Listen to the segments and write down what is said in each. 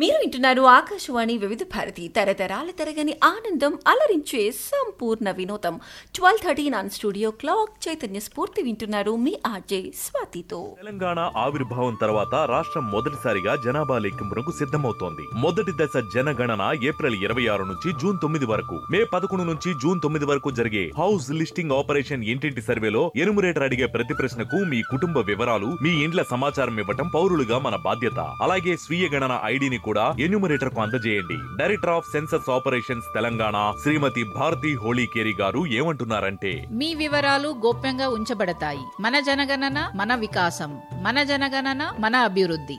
మీరు వింటున్నారు ఆకాశవాణి వివిధ భారతి తరతరాల తరగని ఆనందం అలరించే సంపూర్ణ వినోదం twelve thirty on studio clock Chaitanya Spoorthi వింటున్నారు మీ ఆర్జే స్వాతితో తెలంగాణ ఆవిర్భావం తర్వాత రాష్ట్రం మొదటిసారిగా జనాభా లెక్కింపునకు సిద్ధమవుతోంది మొదటి దశ జనగణన ఏప్రిల్ ఇరవై ఆరు నుంచి జూన్ తొమ్మిది వరకు మే పదకొండు నుంచి జూన్ తొమ్మిది వరకు జరిగే హౌస్ లిస్టింగ్ ఆపరేషన్ ఇంటింటి సర్వేలో ఎనుమరేటర్ అడిగే ప్రతి ప్రశ్నకు మీ కుటుంబ వివరాలు మీ ఇండ్ల సమాచారం ఇవ్వటం పౌరులుగా మన బాధ్యత అలాగే స్వీయ గణన ఐడిని కూడా ఎన్యూమరేటర్ కు అందజేయండి director of census operations Telangana Shrimati Bharati Holikeri garu ఏమంటున్నారంటే మీ వివరాలు గోప్యంగా ఉంచబడతాయి మన జనగణన మన వికాసం మన జనగణన మన అభివృద్ధి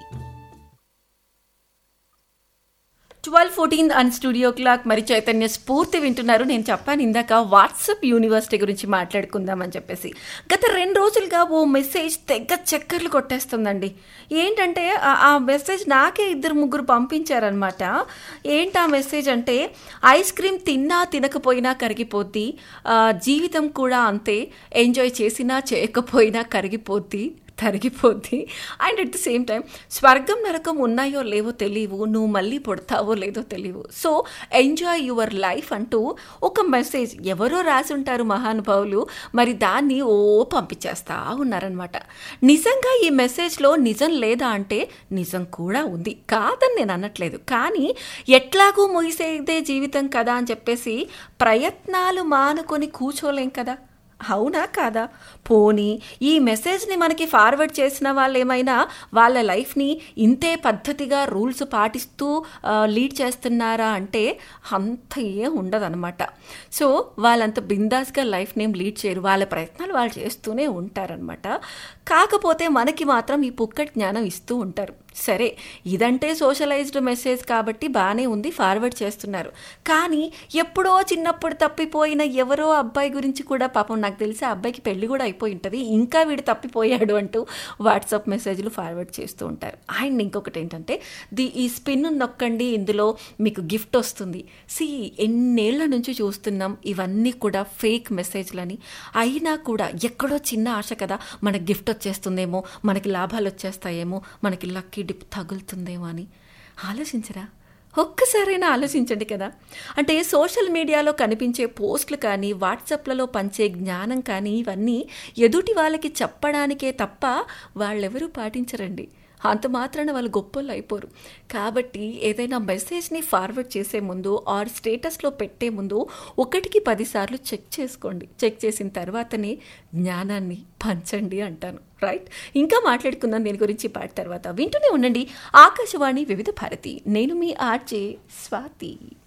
twelve fourteen on studio clock మరి చైతన్య స్ఫూర్తి వింటున్నారు నేను చెప్పాను ఇందాక వాట్సాప్ యూనివర్సిటీ గురించి మాట్లాడుకుందామని చెప్పేసి గత రెండు రోజులుగా ఓ మెసేజ్ తెగ చక్కర్లు కొట్టేస్తుందండి ఏంటంటే ఆ- ఆ మెసేజ్ నాకే ఇద్దరు ముగ్గురు పంపించారనమాట ఏంటి ఆ మెసేజ్ అంటే ఐస్ క్రీమ్ తిన్నా తినకపోయినా కరిగిపోద్ది ఆ, జీవితం కూడా అంతే ఎంజాయ్ చేసినా చేయకపోయినా కరిగిపోద్ది తరిగిపోద్ది and at the same time స్వర్గం నరకం ఉన్నాయో లేవో తెలియవు నువ్వు మళ్ళీ పుడతావో లేదో తెలియవు సో ఎంజాయ్ యువర్ లైఫ్ అంటూ ఒక మెసేజ్ ఎవరో రాసి ఉంటారు మహానుభావులు మరి దాన్ని ఓ పంపించేస్తా ఉన్నారనమాట నిజంగా ఈ మెసేజ్లో నిజం లేదా అంటే నిజం కూడా ఉంది కాదని నేను అనట్లేదు కానీ ఎట్లాగూ ముగిసేదే జీవితం కదా అని చెప్పేసి ప్రయత్నాలు మానుకొని కూర్చోలేం కదా అవునా కాదా పోనీ ఈ మెసేజ్ని మనకి ఫార్వర్డ్ చేసిన వాళ్ళు ఏమైనా వాళ్ళ లైఫ్ని ఇంతే పద్ధతిగా రూల్స్ పాటిస్తూ ఆ, లీడ్ చేస్తున్నారా అంటే అంత ఏం ఉండదన్నమాట సో వాళ్ళంత బిందాస్గా లైఫ్ నేమ్ లీడ్ చేయరు వాళ్ళ ప్రయత్నాలు వాళ్ళు చేస్తూనే ఉంటారనమాట కాకపోతే మనకి మాత్రం ఈ పుక్కటి జ్ఞానం ఇస్తూ ఉంటారు సరే ఇదంటే సోషలైజ్డ్ మెసేజ్ కాబట్టి బాగానే ఉంది ఫార్వర్డ్ చేస్తున్నారు కానీ ఎప్పుడో చిన్నప్పుడు తప్పిపోయిన ఎవరో అబ్బాయి గురించి కూడా పాపం నాకు తెలిసి ఆ అబ్బాయికి పెళ్లి కూడా అయిపోయి ఉంటుంది ఇంకా వీడు తప్పిపోయాడు అంటూ వాట్సాప్ మెసేజ్లు ఫార్వర్డ్ చేస్తూ ఉంటారు అండ్ ఇంకొకటి ఏంటంటే ది ఈ స్పిన్ నొక్కండి ఇందులో మీకు గిఫ్ట్ వస్తుంది సి ఎన్నేళ్ల నుంచి చూస్తున్నాం ఇవన్నీ కూడా ఫేక్ మెసేజ్లని అయినా కూడా ఎక్కడో చిన్న ఆశ కదా మనకి గిఫ్ట్ వచ్చేస్తుందేమో మనకి లాభాలు వచ్చేస్తాయేమో మనకి లక్కీ డిప్ తగులుతుందేమో అని ఆలోచించరా ఒక్కసారైనా ఆలోచించండి కదా అంటే సోషల్ మీడియాలో కనిపించే పోస్టులు కానీ వాట్సాప్లలో పంచే జ్ఞానం కానీ ఇవన్నీ ఎదుటి వాళ్ళకి చెప్పడానికే తప్ప వాళ్ళెవరూ పాటించరండి అంత మాత్రాన వాళ్ళు గొప్పలు అయిపోరు కాబట్టి ఏదైనా మెసేజ్ని ఫార్వర్డ్ చేసే ముందు ఆర్ స్టేటస్లో పెట్టే ముందు ఒకటికి పదిసార్లు చెక్ చేసుకోండి చెక్ చేసిన తర్వాతనే జ్ఞానాన్ని పంచండి అంటాను రైట్ ఇంకా మాట్లాడుకుందాం దీని గురించి పాట తర్వాత వింటూనే ఉండండి ఆకాశవాణి వివిధ భారతి నేను మీ ఆర్జే స్వాతి